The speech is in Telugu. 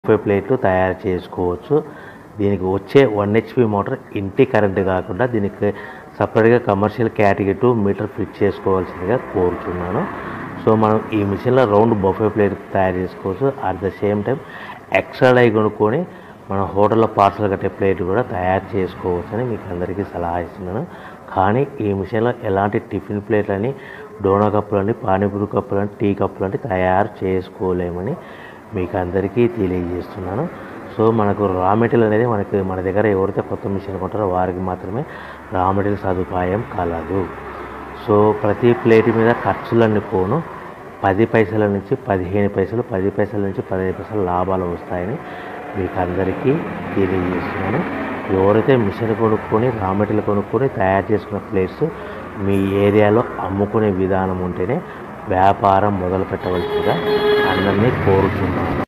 ముప్పై ప్లేట్లు తయారు చేసుకోవచ్చు దీనికి వచ్చే వన్ హెచ్పి మోటార్ ఇంటి కరెంటు కాకుండా దీనికి సపరేట్గా commercial category two meter fit చేసుకోవాల్సిందిగా కోరుతున్నాను సో మనం ఈ మిషన్లో రౌండ్ బొఫే ప్లేట్ తయారు చేసుకోవచ్చు at the same time extra die కొనుక్కొని మన హోటల్లో పార్సల్ కట్టే ప్లేట్ కూడా తయారు చేసుకోవచ్చని మీకు అందరికీ సలహా ఇస్తున్నాను కానీ ఈ మిషన్లో ఎలాంటి టిఫిన్ ప్లేట్లని డోనా కప్పులని పానీపూరి కప్పులని టీ కప్పులని తయారు చేసుకోలేమని మీకు అందరికీ తెలియజేస్తున్నాను సో మనకు రా మెటీరియల్ అనేది మనకి మన దగ్గర ఎవరైతే కొత్త మిషన్ కొంటారో వారికి మాత్రమే రా మెటీరియల్ సదుపాయం కలదు సో ప్రతి ప్లేట్ మీద ఖర్చులన్నీ పోను పది పైసల నుంచి పదిహేను పైసలు పది పైసల నుంచి పదిహేను పైసలు లాభాలు వస్తాయని మీకు అందరికీ తెలియజేస్తున్నాను ఎవరైతే మిషన్ కొనుక్కొని రా మెటీరియల్ కొనుక్కొని తయారు చేసుకున్న ప్లేట్స్ మీ ఏరియాలో అమ్ముకునే విధానం ఉంటేనే వ్యాపారం మొదలు పెట్టవలసిందిగా అందరినీ కోరుతున్నాను